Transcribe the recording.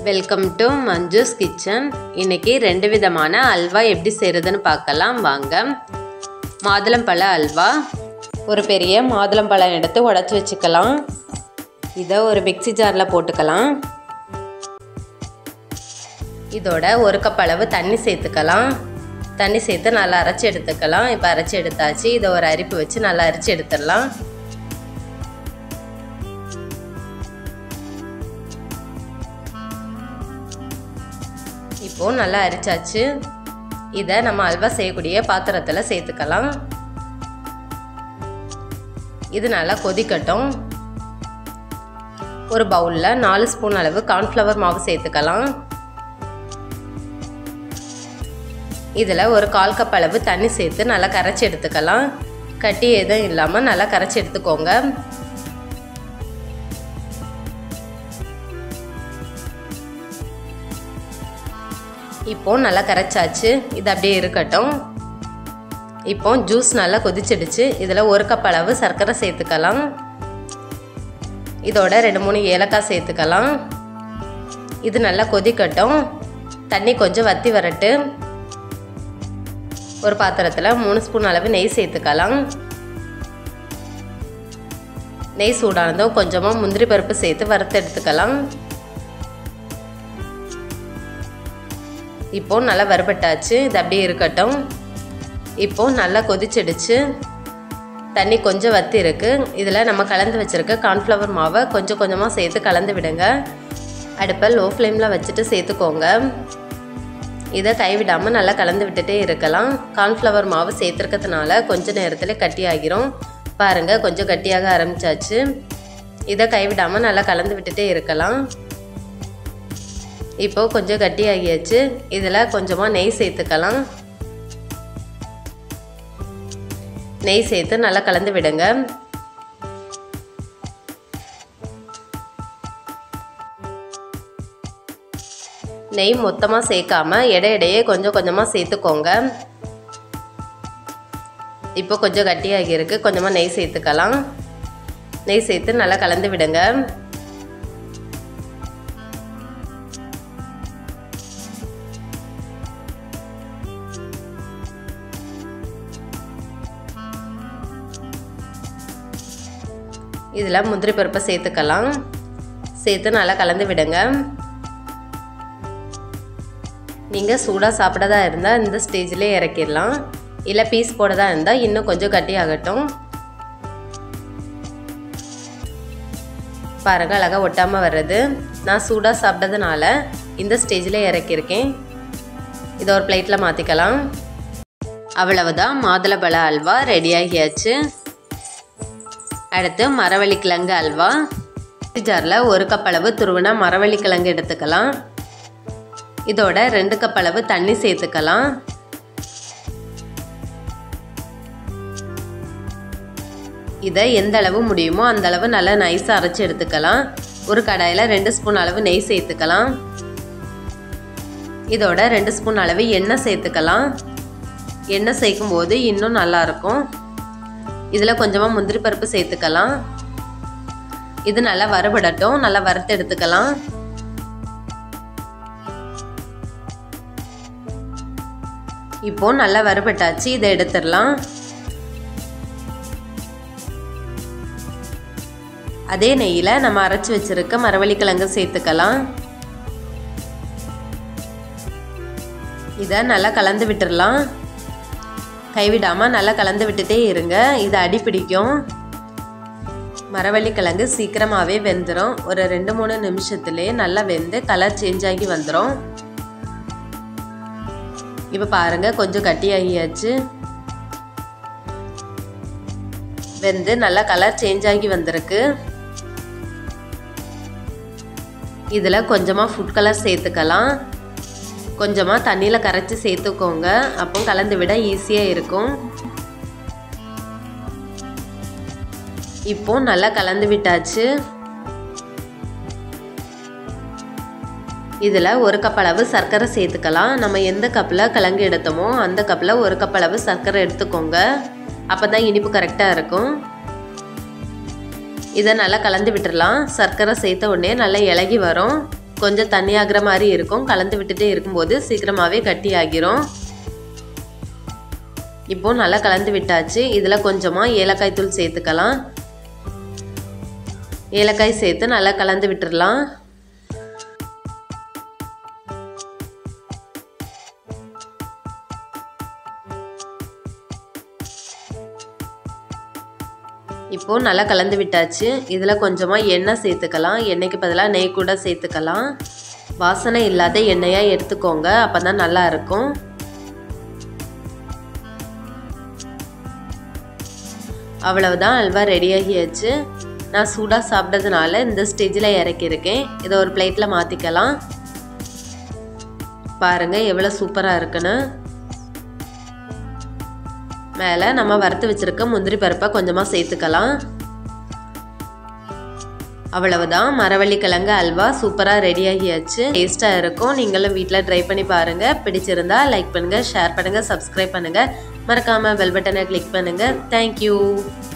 welcome to Manju's kitchen இன்னைக்கு ரெண்டு விதமான அல்வா எப்படி செய்கிறதுன்னு பார்க்கலாம் வாங்க மாதுளம்பழ அல்வா ஒரு பெரிய மாதுளம்பழம் எடுத்து உடச்சி வச்சுக்கலாம் இதை ஒரு மிக்ஸி ஜாரில் போட்டுக்கலாம் இதோட ஒரு கப் அளவு தண்ணி சேர்த்துக்கலாம் தண்ணி சேர்த்து நல்லா அரைச்சி எடுத்துக்கலாம் இப்போ அரைச்சி எடுத்தாச்சு இதை ஒரு அரிப்பு வச்சு நல்லா அரைச்சி எடுத்துடலாம் இப்போது நல்லா அரிச்சாச்சு இதை நம்ம அல்வா செய்யக்கூடிய பாத்திரத்தில் சேர்த்துக்கலாம் இது நல்லா கொதிக்கட்டும் ஒரு பவுலில் நாலு ஸ்பூன் அளவு கார்ன்ஃப்ளவர் மாவு சேர்த்துக்கலாம் இதில் ஒரு கால் கப் அளவு தண்ணி சேர்த்து நல்லா கரைச்சி எடுத்துக்கலாம் கட்டி எதுவும் இல்லாமல் நல்லா கரைச்சி எடுத்துக்கோங்க இப்போ நல்லா கரைச்சாச்சு இது அப்படியே இருக்கட்டும் இப்போ ஜூஸ் நல்லா கொதிச்சிடுச்சு இதில் ஒரு கப் அளவு சர்க்கரை சேர்த்துக்கலாம் இதோட ரெண்டு மூணு ஏலக்காய் சேர்த்துக்கலாம் இது நல்லா கொதிக்கட்டும் தண்ணி கொஞ்சம் வத்தி வரட்டு ஒரு பாத்திரத்தில் மூணு ஸ்பூன் அளவு நெய் சேர்த்துக்கலாம் நெய் சூடானதும் கொஞ்சமாக முந்திரி பருப்பு சேர்த்து வறுத்து எடுத்துக்கலாம் இப்போ நல்லா வறுபட்டாச்சு இது அப்படியே இருக்கட்டும் இப்போ நல்லா கொதிச்சிடுச்சு தண்ணி கொஞ்சம் வத்தி இருக்கு இதில் நம்ம கலந்து வச்சுருக்க கார்ன்ஃப்ளவர் மாவை கொஞ்சம் கொஞ்சமாக சேர்த்து கலந்து விடுங்க அடுப்பை லோ ஃப்ளேமில் வச்சுட்டு சேர்த்துக்கோங்க இதை கைவிடாமல் நல்லா கலந்து விட்டுட்டே இருக்கலாம் கார்ன்ஃப்ளவர் மாவு சேர்த்துருக்கிறதுனால கொஞ்ச நேரத்தில் கட்டி ஆகிரும் பாருங்கள் கொஞ்சம் கட்டியாக ஆரம்பிச்சாச்சு இதை கைவிடாமல் நல்லா கலந்து விட்டுட்டே இருக்கலாம் இப்போது கொஞ்சம் கட்டி ஆகியாச்சு இதில் கொஞ்சமாக நெய் சேர்த்துக்கலாம் நெய் சேர்த்து நல்லா கலந்து விடுங்க நெய் மொத்தமாக சேர்க்காம இடையிடையே கொஞ்சம் கொஞ்சமாக சேர்த்துக்கோங்க இப்போ கொஞ்சம் கட்டியாகி இருக்கு கொஞ்சமாக நெய் சேர்த்துக்கலாம் நெய் சேர்த்து நல்லா கலந்து விடுங்க இதில் முந்திரி பருப்பை சேர்த்துக்கலாம் சேர்த்து நல்லா கலந்து விடுங்க நீங்கள் சூடாக சாப்பிடதா இருந்தால் இந்த ஸ்டேஜ்லேயே இறக்கிடலாம் இல்லை பீஸ் போடதா இருந்தால் இன்னும் கொஞ்சம் கட்டி ஆகட்டும் பாருங்க அழகாக ஒட்டாமல் வர்றது நான் சூடாக சாப்பிட்டதுனால இந்த ஸ்டேஜில் இறக்கியிருக்கேன் இதை ஒரு பிளேட்டில் மாற்றிக்கலாம் அவ்வளவுதான் மாதுளம்பழ அல்வா ரெடி ஆகியாச்சு அடுத்து மரவள்ளி கிழங்கு அல்வா ஜாரில் ஒரு கப் அளவு துருவினா மரவள்ளி கிழங்கு எடுத்துக்கலாம் இதோட ரெண்டு கப் அளவு தண்ணி சேர்த்துக்கலாம் இதை எந்த அளவு முடியுமோ அந்த அளவு நல்லா நைஸாக அரைச்சி எடுத்துக்கலாம் ஒரு கடாயில் ரெண்டு ஸ்பூன் அளவு நெய் சேர்த்துக்கலாம் இதோட ரெண்டு ஸ்பூன் அளவு எண்ணெய் சேர்த்துக்கலாம் எண்ணெய் சேர்க்கும் போது இன்னும் நல்லாயிருக்கும் இதில் கொஞ்சமாக முந்திரி பருப்பு சேர்த்துக்கலாம் இது நல்லா வறுபடட்டும் நல்லா வறுத்து எடுத்துக்கலாம் இப்போ நல்லா வறுபட்டாச்சு இதை எடுத்துடலாம் அதே நெய்யில் நம்ம அரைச்சி வச்சிருக்க மரவள்ளிக்கிழங்கு சேர்த்துக்கலாம் இதை நல்லா கலந்து விட்டுடலாம் கைவிடாமல் நல்லா கலந்து விட்டுட்டே இருங்க இது அடி பிடிக்கும் மரவள்ளிக்கிழங்கு சீக்கிரமாகவே வெந்துடும் ஒரு ரெண்டு மூணு நிமிஷத்துலேயே நல்லா வெந்து கலர் சேஞ்ச் ஆகி வந்துடும் இப்போ பாருங்கள் கொஞ்சம் கட்டி ஆகியாச்சு வெந்து நல்லா கலர் சேஞ்ச் ஆகி வந்திருக்கு இதில் கொஞ்சமாக ஃபுட் கலர் சேர்த்துக்கலாம் கொஞ்சமாக தண்ணியில் கரைச்சி சேர்த்துக்கோங்க அப்போ கலந்து விட ஈஸியாக இருக்கும் இப்போ நல்லா கலந்து விட்டாச்சு இதில் ஒரு கப் அளவு சர்க்கரை சேர்த்துக்கலாம் நம்ம எந்த கப்பில் கிழங்கு எடுத்தோமோ அந்த கப்பில் ஒரு கப் அளவு சர்க்கரை எடுத்துக்கோங்க அப்போ தான் இனிப்பு கரெக்டாக இருக்கும் இதை நல்லா கலந்து விட்டுடலாம் சர்க்கரை சேர்த்த உடனே நல்லா இலகி வரும் கொஞ்சம் தண்ணி ஆகிற மாதிரி இருக்கும் கலந்து விட்டுட்டே இருக்கும்போது சீக்கிரமாகவே கட்டி ஆகிரும் இப்போ நல்லா கலந்து விட்டாச்சு இதில் கொஞ்சமாக ஏலக்காய் தூள் சேர்த்துக்கலாம் ஏலக்காய் சேர்த்து நல்லா கலந்து விட்டுடலாம் இப்போது நல்லா கலந்து விட்டாச்சு இதில் கொஞ்சமாக எண்ணெய் சேர்த்துக்கலாம் எண்ணெய்க்கு பதிலாக நெய் கூட சேர்த்துக்கலாம் வாசனை இல்லாத எண்ணெயாக எடுத்துக்கோங்க அப்போ தான் நல்லா இருக்கும் அவ்வளவுதான் அல்வா ரெடியாகியாச்சு நான் சூடாக சாப்பிட்டதுனால இந்த ஸ்டேஜில் இறக்கியிருக்கேன் இதை ஒரு பிளேட்டில் மாற்றிக்கலாம் பாருங்கள் எவ்வளோ சூப்பராக இருக்குன்னு மேலே நம்ம வறுத்து வச்சுருக்க முந்திரி பருப்பை கொஞ்சமாக சேர்த்துக்கலாம் அவ்வளவுதான் மரவள்ளி கிழங்கு அல்வா சூப்பராக ரெடி ஆகியாச்சு டேஸ்ட்டாக இருக்கும் நீங்களும் வீட்டில் ட்ரை பண்ணி பாருங்கள் பிடிச்சிருந்தா லைக் பண்ணுங்கள் ஷேர் பண்ணுங்கள் சப்ஸ்கிரைப் பண்ணுங்கள் மறக்காமல் பெல் பட்டனை கிளிக் பண்ணுங்கள் தேங்க்யூ